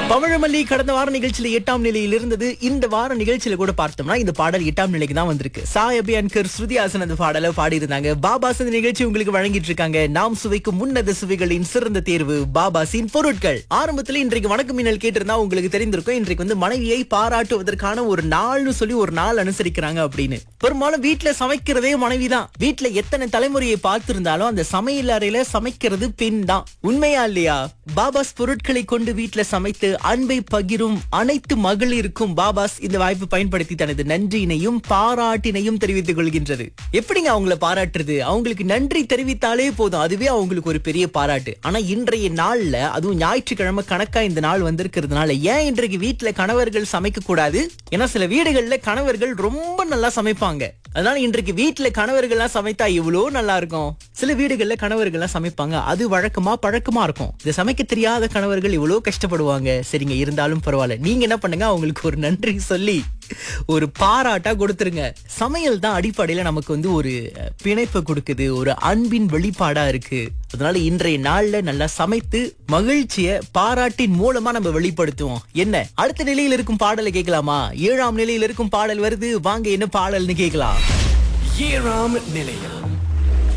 பவழமல்லி கடந்த வார நிகழ்ச்சியில எட்டாம் நிலையில் இருந்தது இந்த வார நிகழ்ச்சியில கூட பார்த்தோம்னா இந்த பாடல் எட்டாம் நிலைக்கு தான் வந்திருக்கு சாய் அபியான்கர் ஸ்ருதிஹாசன் அந்த பாடலை பாடியிருந்தாங்க பாபாஸ் இந்த நிகழ்ச்சி உங்களுக்கு வழங்கிட்டு இருக்காங்க நாம் சுவைக்கும் முன்னத சுவைகளின் சிறந்த தேர்வு பாபாசின் பொருட்கள் ஆரம்பத்துல இன்றைக்கு வணக்கம் மின்னல் கேட்டிருந்தா உங்களுக்கு தெரிந்திருக்கும் இன்றைக்கு வந்து மனைவியை பாராட்டுவதற்கான ஒரு நாள்னு சொல்லி ஒரு நாள் அனுசரிக்கிறாங்க அப்படின்னு பெரும்பாலும் வீட்டுல சமைக்கிறதே மனைவி தான் வீட்டுல எத்தனை தலைமுறையை பார்த்திருந்தாலும் அந்த சமையல் அறையில சமைக்கிறது பெண் தான் உண்மையா இல்லையா பாபாஸ் பொருட்களை கொண்டு வீட்டுல சமைத்து அன்பை பகிரும் அனைத்து மகளிருக்கும் பாபாஸ் இந்த வாய்ப்பு பயன்படுத்தி தனது நன்றியினையும் பாராட்டினையும் தெரிவித்துக் கொள்கின்றது எப்படிங்க அவங்கள பாராட்டுறது அவங்களுக்கு நன்றி தெரிவித்தாலே போதும் அதுவே அவங்களுக்கு ஒரு பெரிய பாராட்டு ஆனா இன்றைய நாள்ல அதுவும் ஞாயிற்றுக்கிழமை கணக்கா இந்த நாள் வந்திருக்கிறதுனால ஏன் இன்றைக்கு வீட்டுல கணவர்கள் சமைக்க கூடாது ஏன்னா சில வீடுகள்ல கணவர்கள் ரொம்ப நல்லா சமைப்பாங்க அதனால இன்றைக்கு வீட்டுல கணவர்கள்லாம் சமைத்தா இவ்வளோ நல்லா இருக்கும் சில வீடுகள்ல கணவர்கள்லாம் சமைப்பாங்க அது வழக்கமா பழக்கமா இருக்கும் இதை சமைக்க தெரியாத கணவர்கள் இவ்வளோ கஷ்டப்படுவாங்க சரிங்க இருந்தாலும் பரவாயில்ல நீங்க என்ன பண்ணுங்க அவங்களுக்கு ஒரு நன்றி சொல்லி ஒரு பாராட்டா கொடுத்துருங்க சமையல் தான் அடிப்படையில நமக்கு வந்து ஒரு அஹ், பிணைப்பை கொடுக்குது ஒரு அன்பின் வெளிப்பாடா இருக்கு அதனால இன்றைய நாள்ல நல்லா சமைத்து மகிழ்ச்சிய பாராட்டின் மூலமா நம்ம வெளிப்படுத்துவோம் என்ன அடுத்த நிலையில் இருக்கும் பாடலை கேட்கலாமா ஏழாம் நிலையில் இருக்கும் பாடல் வருது வாங்க என்ன பாடல்னு கேட்கலாம் ஏழாம் நிலையம்